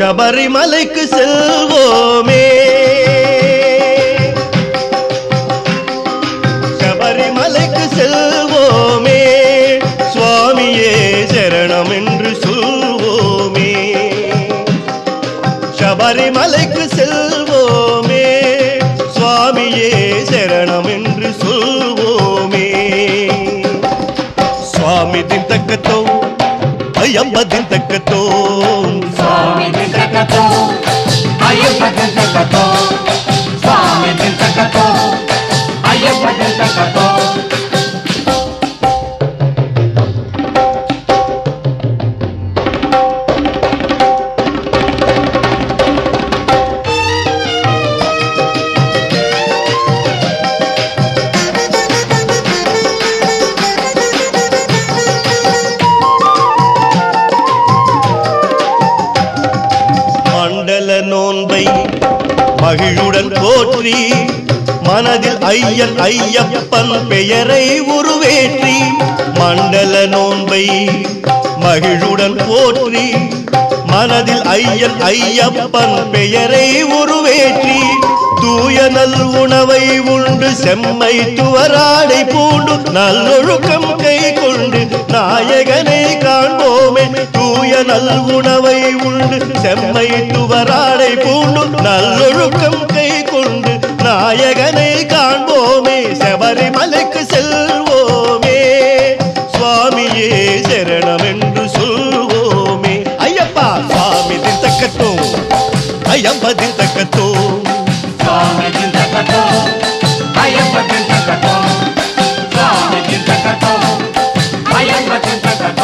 சபரிமலைக்கு செல்வோமே சபரிமலைக்கு செல்வோமே சுவாமியே சரணம் என்று சொல்வோமே சபரிமலைக்கு செல்வோமே சுவாமியே சரணம் என்று சொல்வோமே சுவாமி திண்டக்கத்தோ ஐயம்ப திண்டக்கத்தோ స్వామి దింతకతో అయ్యప్ప దింతకతో స్వామి దింతకతో అయ్యప్ప దింతకతో மண்டல நோன்பை மகிழுடன் போற்றி மனதில் ஐயன் ஐயப்பன் பெயரை உருவேற்றி மண்டல நோன்பை மகிழுடன் போற்றி மனதில் ஐயன் ஐயப்பன் பெயரை உருவேற்றி தூய நல் உணவை உண்டு செம்மை துவராடை பூண்டு நல்லொழுக்கம் கை கொண்டு நாயகனை காண்போமே தூய நல் உணவை உண்டு செம்மை துவராடை பூண்டு நல்லொழுக்கம் கை கொண்டு நாயகனை காண்போமே சபரிமலைக்கு செல்வோமே சுவாமியே சரணம் என்று சொல்வோமே ஐயப்பா சுவாமி திண்டக்கத்தோ ஐயப்ப திண்டக்கத்தோ స్వామి దింతకతో అయ్యప్ప దింతకతో స్వామి దింతకతో అయ్యప్ప దింతకతో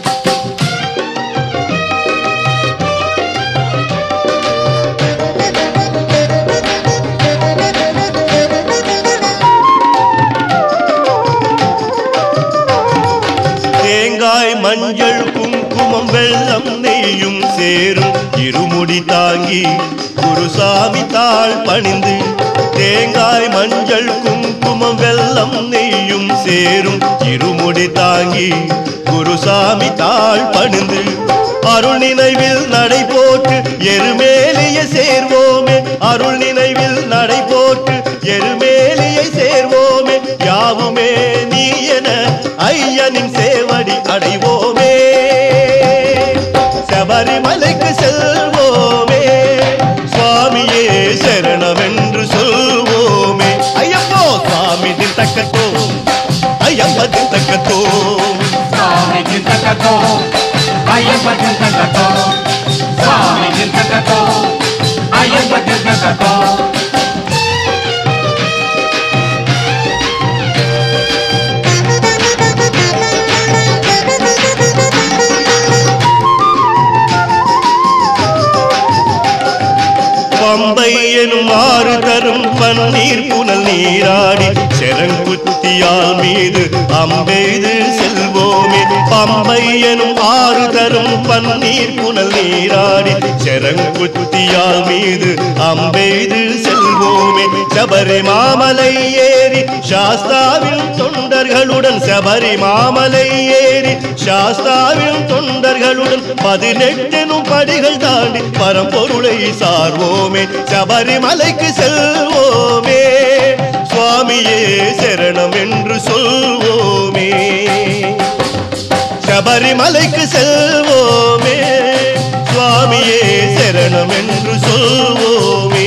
தேங்காய் மஞ்சள் குங்குமம் வெள்ளம் நெய்யும் சேரும் இருமுடி தாங்கி குருசாமி தாழ் பணிந்து தேங்காய் மஞ்சள் குங்குமம் வெள்ளம் நெய்யும் சேரும் இருமுடி தாங்கி குருசாமி தாழ் பணிந்து அருள் நினைவில் நடை போட்டு எருமேலிய சேர்வோமே அருள் நினைவில் நடை போட்டு எருமேலியை சேர்வோமே யாவுமே நீ என ஐயனின் சேவடி அடைவோமே சபரிமலைக்கு செல்வோமே சுவாமியே சரணமென்று சொல்வோமே ஐயப்போ சுவாமி திண்டக்கத்தோ ஐயப்ப திண்டக்கத்தோ స్వామి దింతకతో అయ్యప్ప దింతకతో స్వామి దింతకతో అయ్యప్ప దింతకతో பம்பை எனும் ஆறு தரும் பன்னீர் புனல் நீராடி செரங்குத்தியால் மீது அம்பெய்து செல்வோமே பம்பை எனும் ஆறு தரும் பன்னீர் புனல் நீராடி செரங்குத்தியால் மீது அம்பெய்து செல்வோமே சபரி மாமலை ஏறி சாஸ்தாவின் தொண்டர்களுடன் சபரி மாமலை ஏறி சாஸ்தாவின் தொண்டர்களுடன் பதினெட்டெனும் படிகள் தாண்டி பரம்பொருளை சார்வோமே சபரிமலைக்கு செல்வோமே சுவாமியே சரணம் என்று சொல்வோமே சபரிமலைக்கு செல்வோமே சுவாமியே சரணம் என்று சொல்வோமே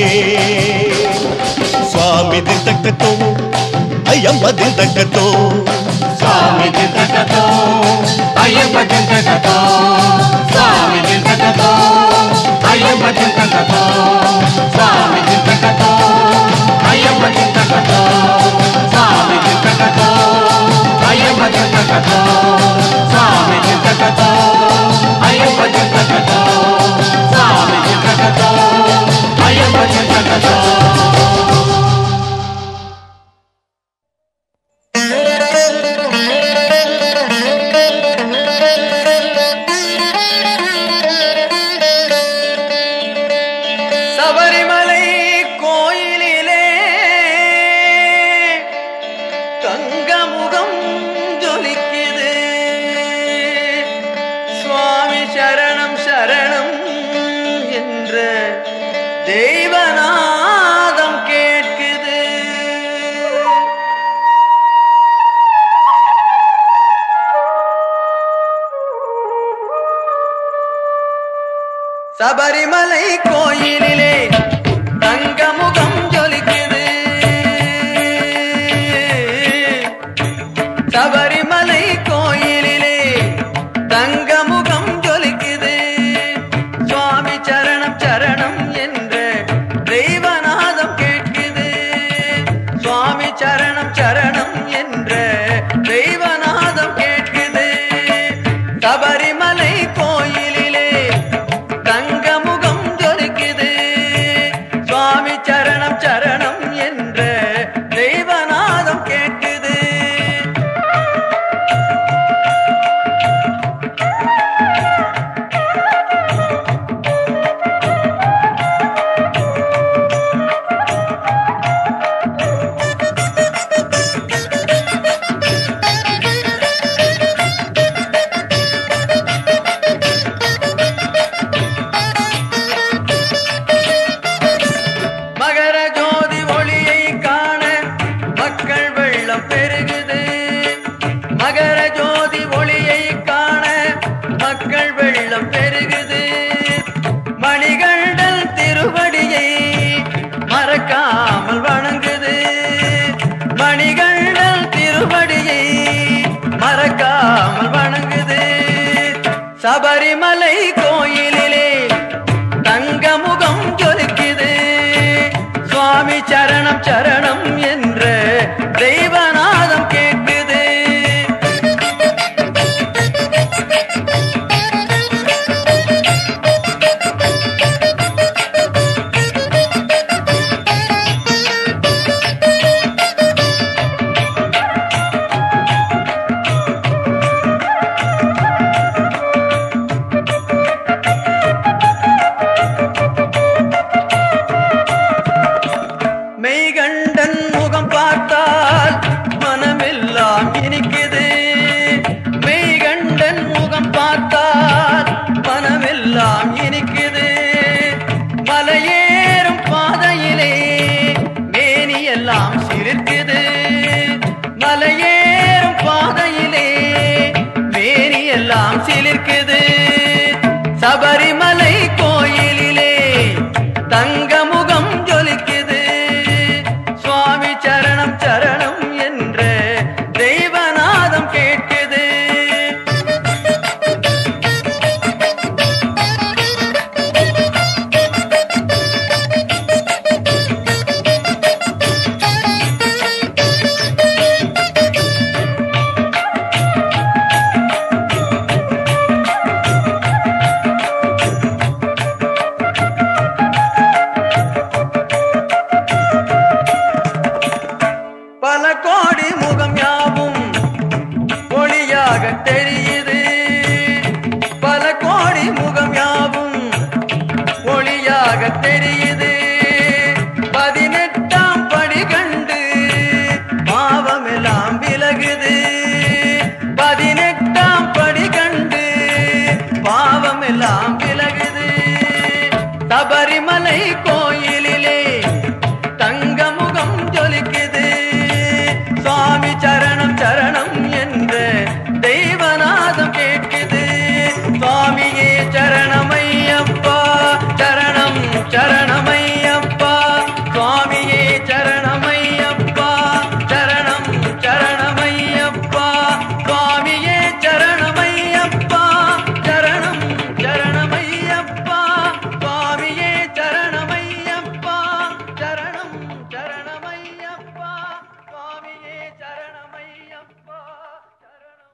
சுவாமி திண்டக்கத்தோ ஐயப்ப திண்டக்கத்தோ స్వామి దింతకతో అయ్యప్ప దింతకతో స్వామి దింతకతో అయ్యప్ప దింతకతో స్వామి దింతకతో అయ్యప్ప దింతకతో స్వామి దింతకతో అయ్యప్ప దింతకతో స్వామి దింతకతో అయ్యప్ప దింతకతో స్వామి దింతకతో అయ్యప్ప దింతకతో சபரிமலை கோயிலிலே தங்கமுகம் ஜொலிக்குது சுவாமி சரணம் சரணம் சபரிமலை கோயிலிலே தங்கமுகம் ஜொலிக்குது சபரிமலை கோயிலிலே தங்கமுகம் ஜொலிக்குது சுவாமி சரணம் சரணம் என்ற தெய்வநாதம் கேட்குது சுவாமி சரணம் சரணம் என்ற தெய்வநாதம் கேட்குது சபரிமலை கோயிலிலே தங்கமுகம் ஜொலிக்குது சுவாமி சரணம் சரணம் என்ற தெய்வநாதம் கேட்குது மகர ஜோதி ஒளியை காண மக்கள் வெள்ளம் பெருகுது மகர ஜோதி ஒளியை காண மக்கள் வெள்ளம் பெருகுது மணிகண்டன் திருவடியை மறக்காமல் வணங்குது மணிகண்டன் திருவடியை மறக்காமல் வணங்குது சபரிமலை கோயிலிலே தங்கமுகம் ஜொலிக்குது சுவாமி சரணம் சரணம் என்ற தெய்வநாதம் கேட்குது மெய்கண்டன் முகம் பார்த்தால் மனமெல்லாம் இனிக்குது மெய்கண்டன் முகம் பார்த்தால் மனமெல்லாம் இனிக்குது மலையேறும் பாதையிலே மேனியெல்லாம் சிரிக்குது மலையேறும் பாதையிலே மேனியெல்லாம் சிலிர்க்குது சபரிமலை கோயிலிலே தங்கமுகம் ஜொலிக்குது சுவாமி சரணம் சரணம் என்ற தெய்வநாதம் கேட்குது பல கோடி முகம் யாவும் ஒளியாக தெரியுது பல கோடி முகம் யாவும் ஒளியாக தெரியுது பதினெட்டாம் படி கண்டு பாவமெல்லாம் விலகுது பதினெட்டாம் படி கண்டு பாவமெல்லாம் விலகுது சபரிமலை கோயிலிலே தங்கமுகம் ஜொலிக்குது சுவாமி சரணம் சரணம் என்ற தெய்வநாதம் கேட்குது சுவாமியே சரணமையப்பா சரணம் சரணமையப்பா சுவாமியே சரணமையப்பா சரணம் சரணமையப்பா சுவாமியே சரணமையப்பா சரணம் சரணமையப்பா சுவாமியே சரணமையப்பா சரணம் சரணமையப்பா சுவாமியே சரணமையப்பா சரணம்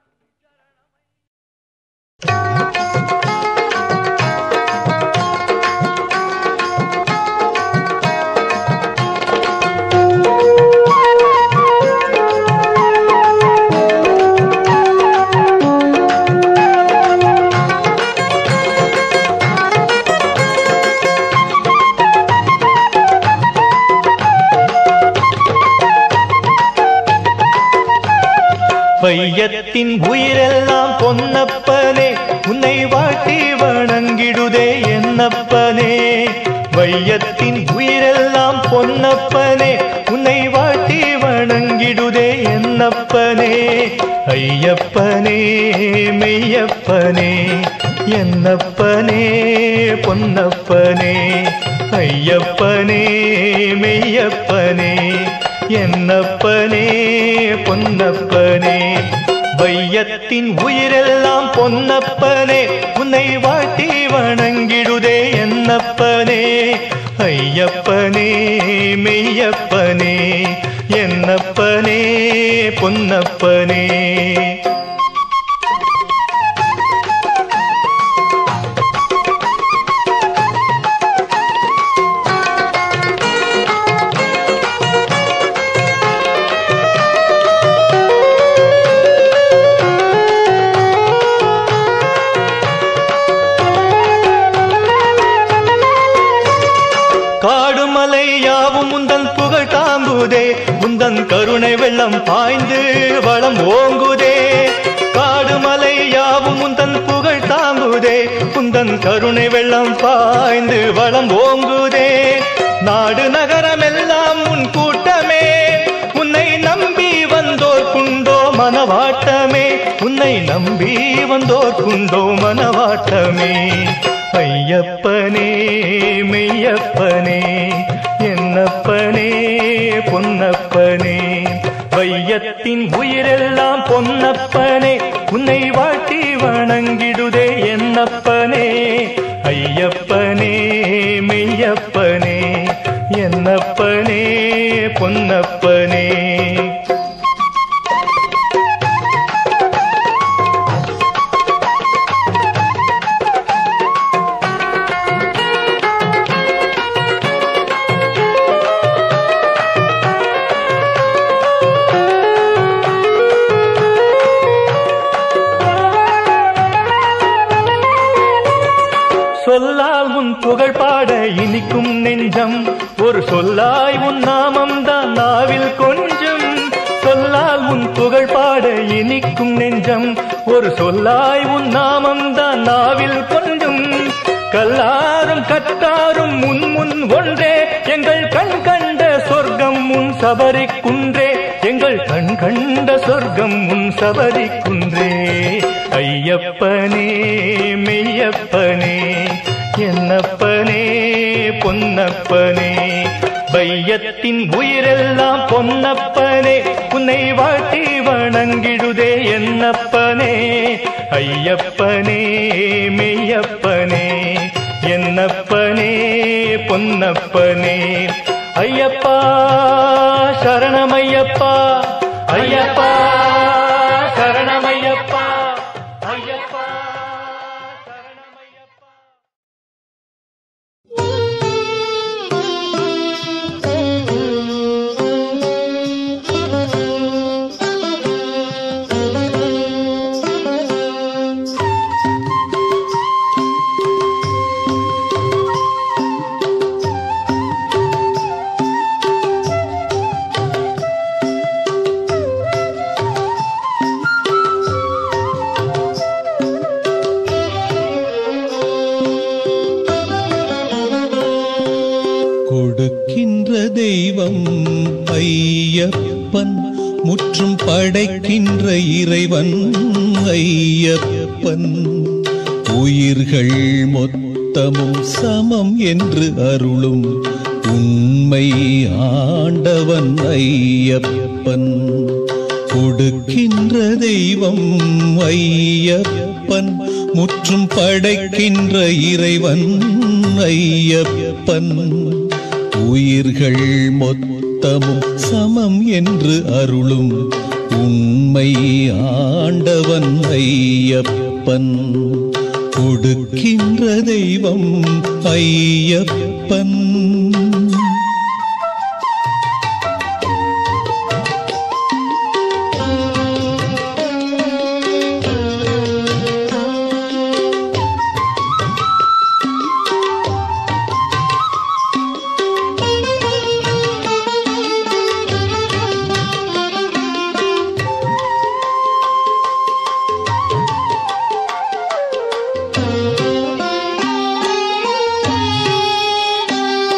வையத்தின் உயிரெல்லாம் பொன்னப்பனே உன்னை வாட்டி வணங்கிடுதே என்னப்பனே வையத்தின் உயிரெல்லாம் பொன்னப்பனே உன்னை வாட்டி வணங்கிடுதே என்னப்பனே ஐயப்பனே மெய்யப்பனே என்னப்பனே பொன்னப்பனே ஐயப்பனே மெய்யப்பனே என்னப்பனே பொன்னப்பனே வையத்தின் உயிரெல்லாம் பொன்னப்பனே உன்னை வாழ்த்தி வணங்கிடுதே என்னப்பனே ஐயப்பனே மெய்யப்பனே என்னப்பனே பொன்னப்பனே காடுமலை யாவும் உந்தன் புகழ் தாங்குதே உந்தன் கருணை வெள்ளம் பாய்ந்து வளம் ஓங்குதே காடுமலை யாவும் உந்தன் புகழ் தாங்குதே உந்தன் கருணை வெள்ளம் பாய்ந்து வளம் ஓங்குதே நாடு நகரமெல்லாம் உன் கூட்டமே உன்னை நம்பி வந்தோர் குண்டோ மனவாட்டமே உன்னை நம்பி வந்தோர் குண்டோ மனவாட்டமே ஐயப்பனே மெய்யப்பனே என்னப்பனே பொன்னப்பனே வையத்தின் உயிரெல்லாம் பொன்னப்பனே உன்னை வாழ்த்தி வணங்கிடுதே என்னப்பனே ஐயப்பனே மெய்யப்பனே என்னப்பனே பொன்னப்பனே சொல்லால் உன் புகழ் பாட இனிக்கும் நெஞ்சம் ஒரு சொல்லாய் உன் நாமம் தான் நாவில் கொஞ்சம் சொல்லால் உன் புகழ் பாட இனிக்கும் நெஞ்சம் ஒரு சொல்லாய் உன் நாமம் தான் நாவில் கொஞ்சம் கல்லாரும் கத்தாரும் முன் முன் ஒன்றே எங்கள் கண் கண்ட சொர்க்கம் முன் சபரி குன்றே எங்கள் கண் கண்ட சொர்க்கம் முன் சபரி குன்றே ஐயப்பனே மெய்யப்பனே என்னப்பனே பொன்னப்பனே வையத்தின் உயிரெல்லாம் பொன்னப்பனே உன்னை வாழ்த்தி வணங்கிடுதே என்னப்பனே ஐயப்பனே மெய்யப்பனே என்னப்பனே பொன்னப்பனே ஐயப்பா சரணமையப்பா ஐயப்பா சரணமையப்பா ஐயப்பா சரணமையப்பா கொடுக்கின்ற தெய்வம் ஐயப்பன் முற்றும் படைக்கின்ற இறைவன் ஐயப்பன் உயிர்கள் மொத்தமும் சமம் என்று அருளும் உண்மை ஆண்டவன் ஐயப்பன் கொடுக்கின்ற தெய்வம் ஐயப்பன் முற்றும் படைக்கின்ற இறைவன் ஐயப்பன் உயிர்கள் மொத்தமும் சமம் என்று அருளும் உண்மை ஆண்டவன் ஐயப்பன் கொடுக்கின்ற தெய்வம் ஐயப்பன்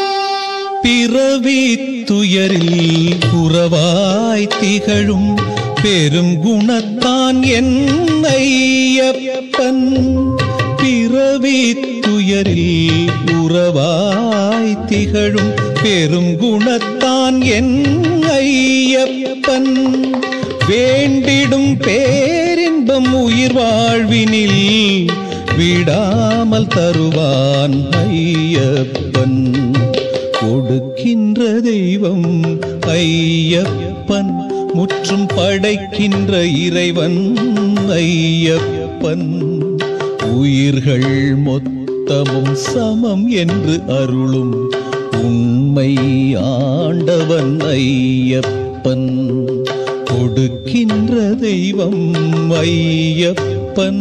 பிறவி துயரில் உறவாய் திகழும் பெரும் குணத்தான் என் ஐயப்பன் பிறவி துயரில் உறவாய் திகழும் பெரும் குணத்தான் என் ஐயப்பன் வேண்டிடும் பேரின்பம் உயிர் வாழ்வினில் விடாமல் தருவான் ஐயப்பன் கொடுக்கின்ற தெய்வம் ஐயப்பன் முற்றும் படைக்கின்ற இறைவன் ஐயப்பன் உயிர்கள் மொத்தமும் சமம் என்று அருளும் உண்மை ஆண்டவன் ஐயப்பன் கொடுக்கின்ற தெய்வம் ஐயப்பன்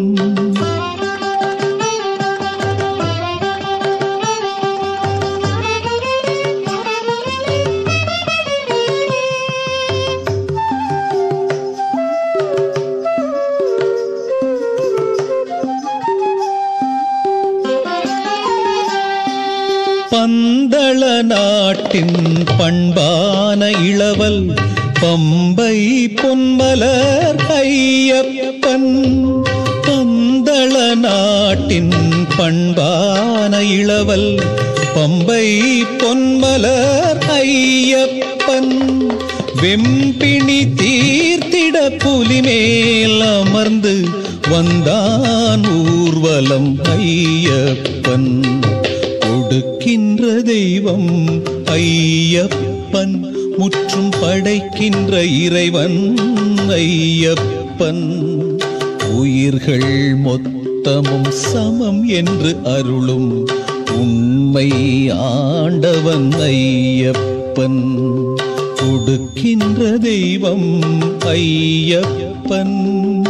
பந்தள நாட்டின் பண்பான இளவல் பம்பை பொன்மலர் ஐயப்பன் பந்தள நாட்டின் பண்பான இளவல் பம்பை பொன்மலர் ஐயப்பன் வெம்பிணி தீர்த்திட புலிமேல் அமர்ந்து வந்தான் ஊர்வலம் ஐயப்பன் கொடுக்கின்ற தெய்வம் ஐயப்பன் முற்றும் படைக்கின்ற இறைவன் ஐயப்பன் உயிர்கள் மொத்தமும் சமம் என்று அருளும் உண்மை ஆண்டவன் ஐயப்பன் கொடுக்கின்ற தெய்வம் ஐயப்பன்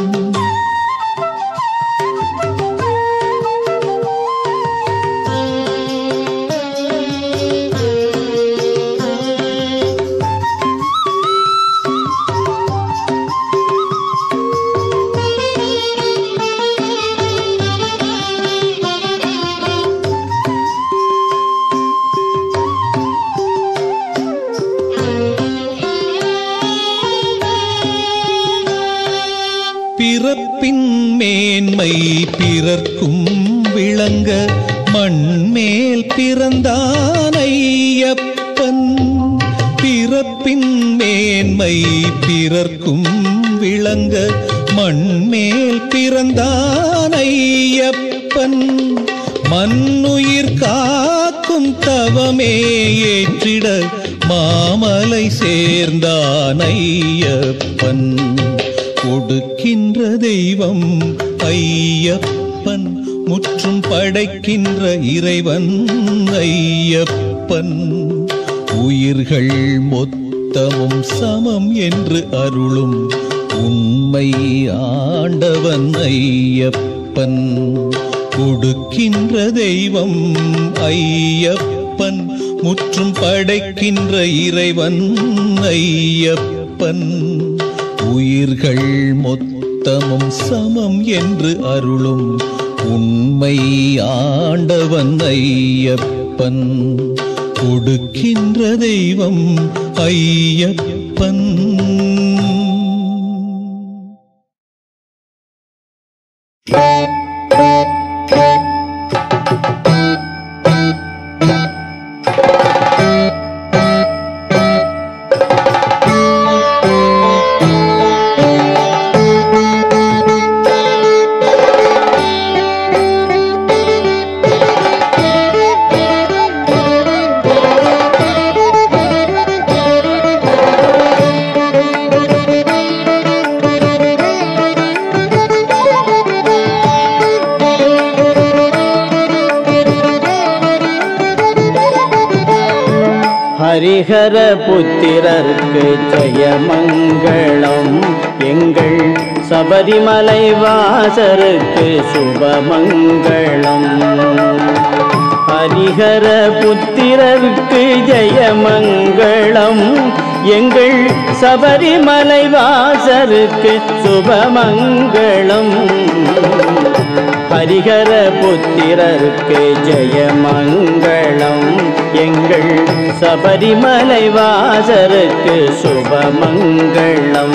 பிறப்பின் மேன்மை பிறர்க்கும் விளங்க மண்மேல் பிறந்தான் ஐயப்பன் பிறப்பின் மேன்மை பிறர்க்கும் விளங்க மண்மேல் பிறந்தான் ஐயப்பன் மண்ணுயிர் காக்கும் தவமே ஏற்றிட மாமலை சேர்ந்தான் ஐயப்பன் கொடுக்கின்ற தெய்வம் ஐயப்பன் முற்றும் படைக்கின்ற இறைவன் ஐயப்பன் உயிர்கள் மொத்தமும் சமம் என்று அருளும் உண்மை ஆண்டவன் ஐயப்பன் கொடுக்கின்ற தெய்வம் ஐயப்பன் முற்றும் படைக்கின்ற இறைவன் ஐயப்பன் உயிர்கள் மொத்தமும் சமம் என்று அருளும் உண்மை ஆண்டவன் ஐயப்பன் கொடுக்கின்ற தெய்வம் ஐயப்பன் ஹரிஹர புத்திரர்க்கு ஜெயமங்களம் எங்கள் சபரிமலை வாசருக்கு சுபமங்களம் ஹரிஹர புத்திரருக்கு ஜெயமங்களம் எங்கள் சபரிமலை வாசருக்கு சுபமங்களம் ஹரிஹர புத்திரருக்கு ஜெயமங்களம் எங்கள் சபரிமலை வாசருக்கு சுபமங்களம்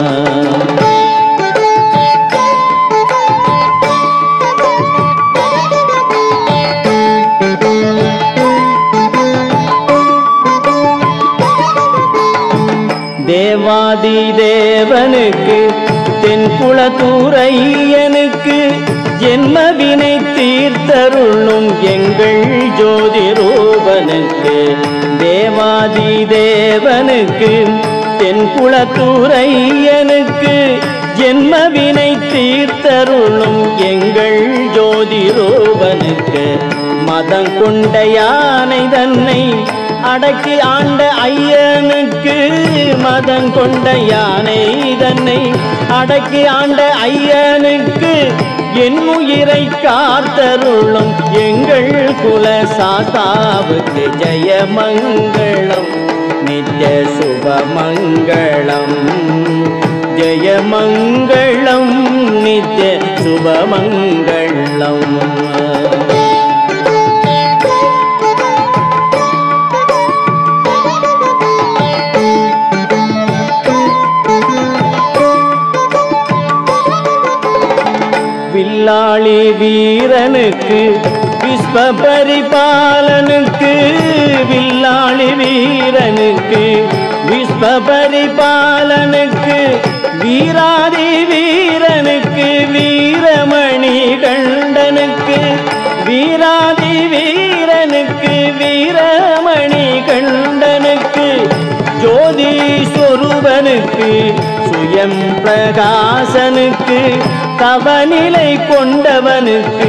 தேவாதி தேவனுக்கு தென்குளத்தூரையனுக்கு ஜென்மவினை தீர்த்தருளும் எங்கள் ஜோதி ரூபனுக்கு தேவாதி தேவனுக்கு தென்குளத்தூரையனுக்கு ஜென்மவினை தீர்த்தருளும் எங்கள் ஜோதி ரூபனுக்கு மதம் கொண்ட யானை தன்னை அடக்கி ஆண்ட ஐயனுக்கு மதம் கொண்ட யானை தன்னை அடக்கி ஆண்ட ஐயனுக்கு என் உயிரை காத்தருளும் எங்கள் குல சாஸ்தாவுக்கு ஜெயமங்களம் நித்ய சுபமங்களம் ஜெயமங்களம் நித்ய சுபமங்களம் வில்லாளி வீரனுக்கு விஸ்வ பரிபாலனுக்கு வில்லாளி வீரனுக்கு விஸ்வ பரிபாலனுக்கு வீராதி வீரனுக்கு வீரமணி கண்டனுக்கு வீராதி வீரனுக்கு வீரமணி கண்டனுக்கு ஜோதி சொரூபனுக்கு சுயம் பிரகாசனுக்கு தவநிலை கொண்டவனுக்கு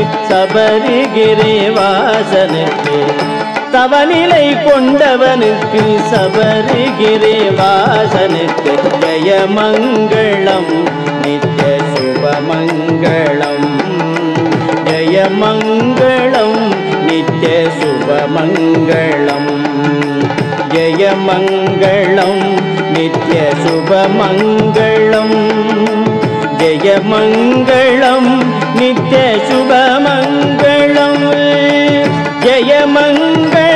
சபரிகிரிவாசனுக்கு தவநிலை கொண்டவனுக்கு சபரிகிரிவாசனுக்கு ஜெயமங்களம் நித்ய சுபமங்களம் ஜெயமங்களம் நித்ய சுபமங்களம் ஜெயமங்களம் நித்ய சுபமங்களம் ஜெயமங்களம் நித்ய சுபமங்களம் ஜெயமங்களம்